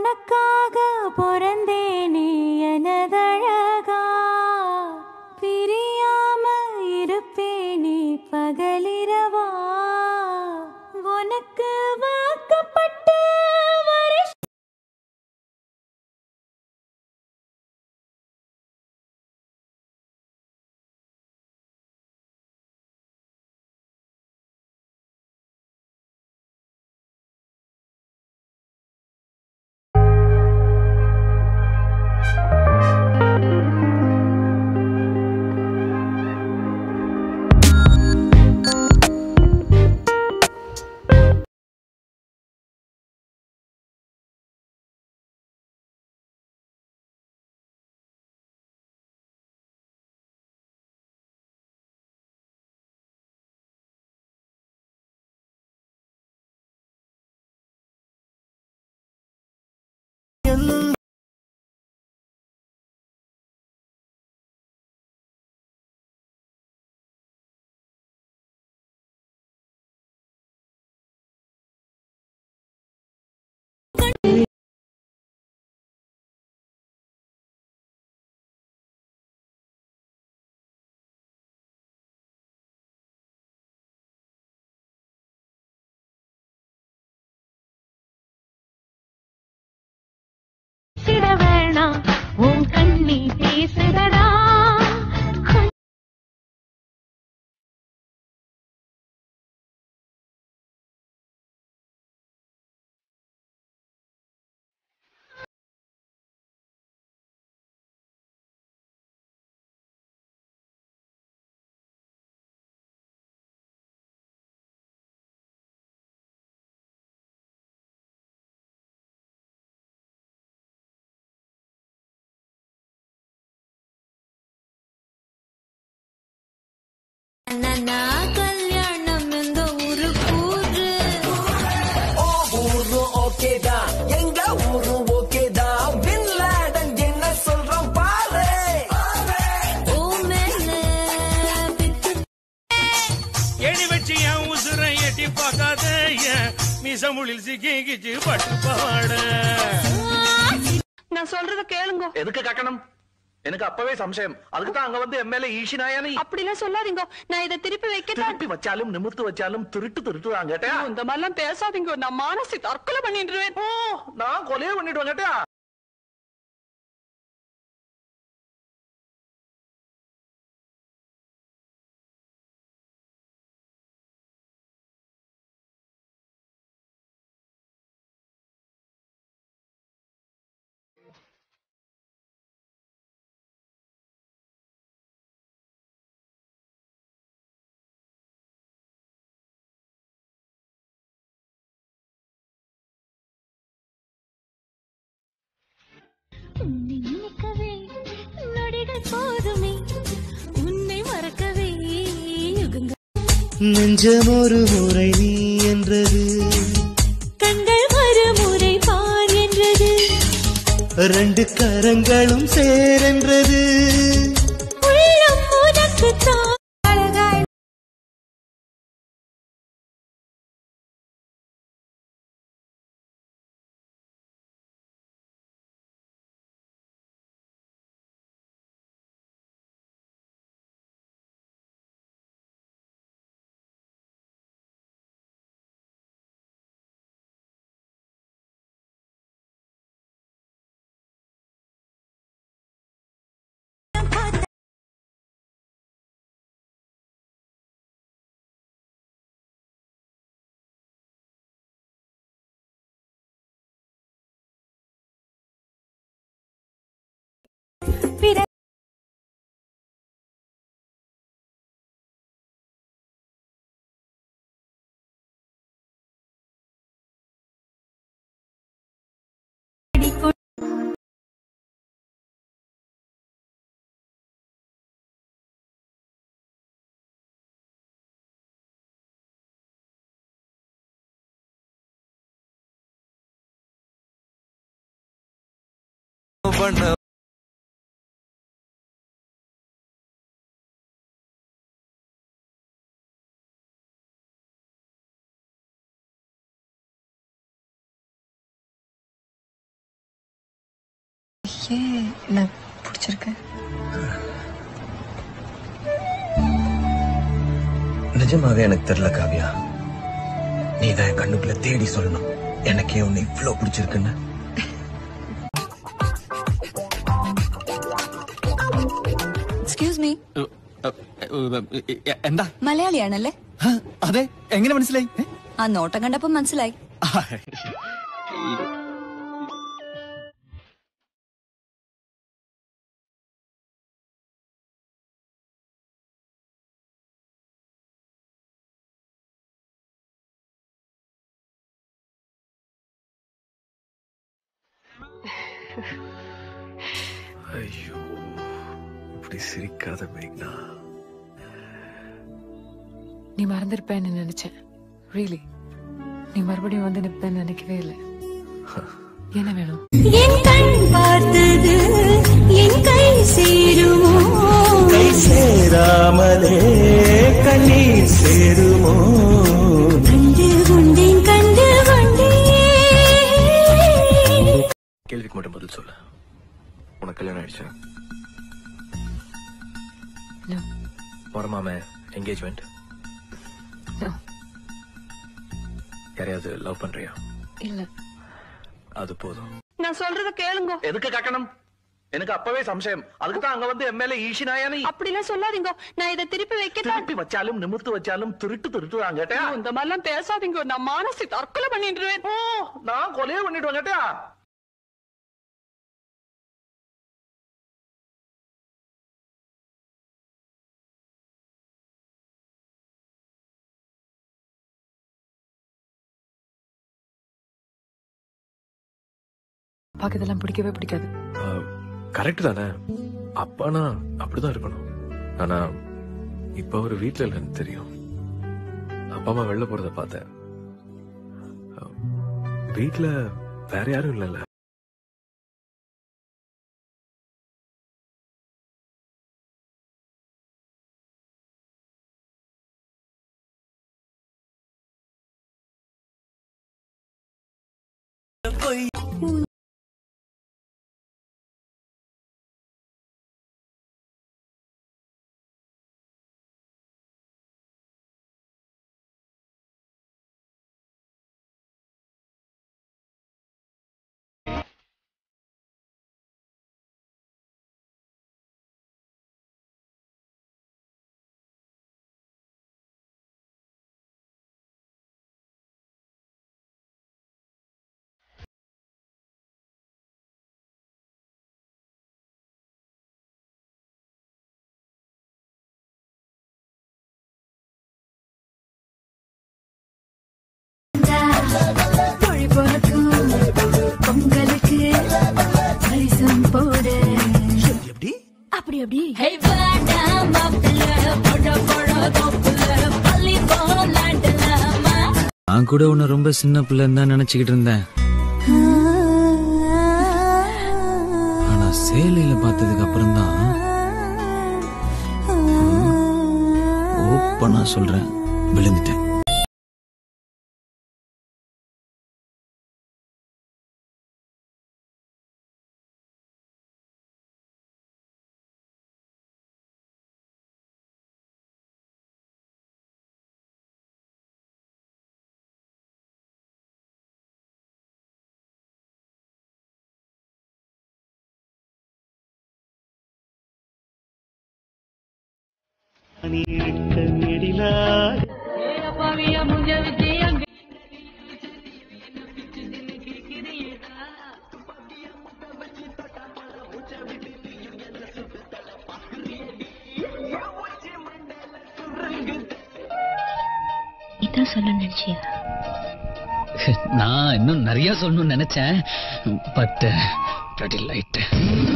உனக்காக பிறந்தேனே எனதழகா பிரியாம இருப்பேனே பகலிரவா உனக்கு வாக்கப்பட்ட வருஷ சிட வேணாம் உன் கண்ணி பேசுதடா நன்னா கல்யாணம் எங்க ஊரு கூறு ஊரு ஓகே தான் எங்க ஊரு ஓகே தான் பின் லாடன் என்ன சொல்றான் பாரு ஓ மேல பித்து எடி வச்சு என் உசுரை எட்டி பார்க்காத என் மிசமுளில் சிக்கிச்சு பட்டு பாட நான் சொல்றத கேளுங்க எதுக்கு கக்கணும் எனக்கு அப்பவே சம்சயம் அதுக்கு தான் அங்க வந்து எம்எல்ஏ ஈஷினாயானி அப்படிலாம் சொல்லாதீங்க நான் இதை திருப்பி வைக்கத்தான் திருப்பி வச்சாலும் நிமிர்த்து வச்சாலும் திருட்டு திருட்டுதான் கேட்டா இந்த மாதிரிலாம் பேசாதீங்க நான் மானசி தற்கொலை பண்ணிடுவேன் ஓ நான் கொலையே பண்ணிடுவேன் கேட்டா உன்னை நினைக்கவே நொடிகள் போதுமே உன்னை மறக்கவே யுகங்கள் நெஞ்சம் ஒரு முறை நீ என்றது கண்கள் மறுமுறை பார் என்றது ரெண்டு கரங்களும் சேரென்றது உள்ளம் உனக்கு தான் அழகாய் பிற பண்ண ஏன் என்ன பிடிச்சிருக்கு நிஜமாவே எனக்கு தெரியல காவியா நீ தான் என் கண்ணுக்குள்ள தேடி சொல்லணும் எனக்கே உன்னை இவ்ளோ பிடிச்சிருக்குன்னு എക്സ്ക്യൂസ് മീ എന്താ മലയാളിയാണല്ലേ അതെ എങ്ങനെ മനസ്സിലായി ആ നോട്ടം കണ്ടപ്പോ മനസ്സിലായി ஐயோ இப்படி சிரிக்காத மேக்னா நீ மறந்திருப்பேன்னு நினைச்சேன் ரியலி நீ மறுபடியும் வந்து நிப்பேன்னு நினைக்கவே இல்லை என்ன வேணும் என் கண் பார்த்தது என் கை சேருமோ கை சேராமலே கண்ணீர் சேருமோ கண்டு கொண்டேன் கண்டு கொண்டேன் கேள்விக்கு மட்டும் பதில் சொல்லு உனக்கு கல்யாணம் ஆயிடுச்சா No. வரமாம என்கேஜ்மெண்ட் No. யாரையாவது லவ் பண்றியா இல்ல அது போதும் நான் சொல்றத கேளுங்க எதுக்கு கட்டணம் எனக்கு அப்பவே சம்சயம் அதுக்கு தான் அங்க வந்து எம்எல்ஏ ஈஷினாயானி அப்படிலாம் சொல்லாதீங்க நான் இதை திருப்பி வைக்கட்டா திருப்பி வச்சாலும் நிமிர்த்து வச்சாலும் திருட்டு திருட்டு தான் கேட்டா இந்த மாதிரிலாம் பேசாதீங்க நான் மானசி தற்கொலை பண்ணிடுவேன் ஓ நான் கொலையே பண்ணிடுவேன் கேட்டா அப்பாக்கு இதெல்லாம் பிடிக்கவே பிடிக்காது கரெக்ட் தானே அப்பானா அப்படிதான் இருக்கணும் ஆனா இப்ப அவர் வீட்டுல இல்லைன்னு தெரியும் அப்பா அம்மா வெளில போறத பார்த்தேன் அஹ், வீட்ல வேற யாரும் இல்லைல்ல பொழி பொறக்கும் பொங்கலுக்கு பரிசம் போடு எப்படி அப்படி அப்படி ஹே வாடா மாப்பிள்ள பொட பொட தோப்புல பள்ளி போலாண்டலாமா நான் கூட உன்னை ரொம்ப சின்ன பிள்ளைன்னு தான் நினைச்சுக்கிட்டு இருந்தேன் ஆனா சேலையில பார்த்ததுக்கு அப்புறம் தான் ஓப்பனா சொல்றேன் விழுந்துட்டேன் இதான் சொல்ல நினைச்சியா நான் இன்னும் நிறைய சொல்லணும்னு நினைச்சேன் பட் லைட்